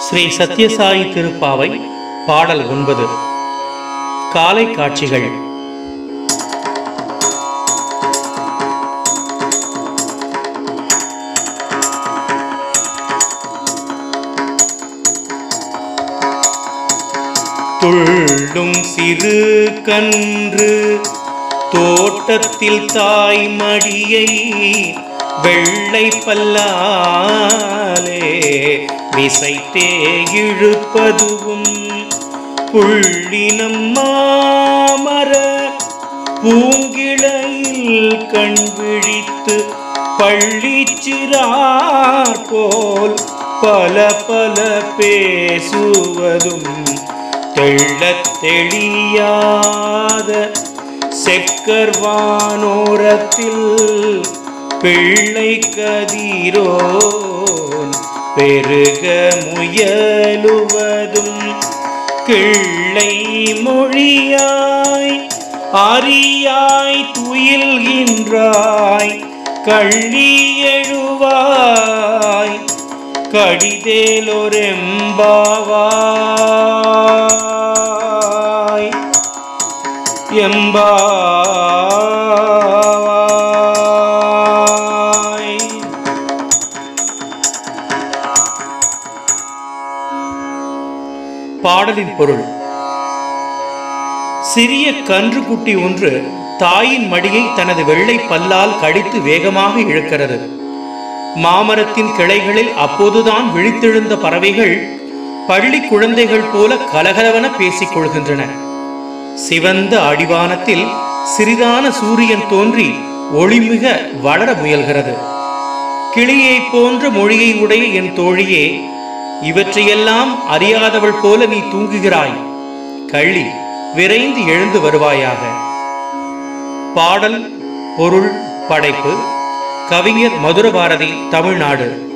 ஸ்ரீ சத்யசாயி திருப்பாவை பாடல் ஒன்பது காலை காட்சிகள் துள்ளும் சிறு கன்று தோட்டத்தில் தாய் மடியை வெள்ளை பல்லாலே விசைத்தே இழுப்பதுவும் புள்ளினம் மாமர பூங்கிளையில் கண் விழித்து பள்ளிச்சிறார் போல் பல பல பேசுவதும் தெள்ளத் தெளியாத செக்கர்வானோரத்தில் பிள்ளை கதிரோன் பெருக முயலுவதும் கிள்ளை மொழியாய் அறியாய் துயில்கின்றாய் கள்ளி எழுவாய் கடிதேலொரெம்பாவாய் எம்பாவாய் பாடலின் பொருள் சிறிய கன்றுக்குட்டி ஒன்று தாயின் மடியை தனது வெள்ளை பல்லால் கடித்து வேகமாக இழுக்கிறது மாமரத்தின் கிளைகளில் அப்போதுதான் விழித்தெழுந்த பறவைகள் பள்ளி குழந்தைகள் போல கலகலவென பேசிக் கொள்கின்றன சிவந்த அடிவானத்தில் சிறிதான சூரியன் தோன்றி ஒளிமிக வளர முயல்கிறது கிளியைப் போன்ற மொழியை உடைய என் தோழியே இவற்றையெல்லாம் அறியாதவள் போல நீ தூங்குகிறாய் கள்ளி விரைந்து எழுந்து வருவாயாக பாடல் பொருள் படைப்பு கவிஞர் மதுரபாரதி தமிழ்நாடு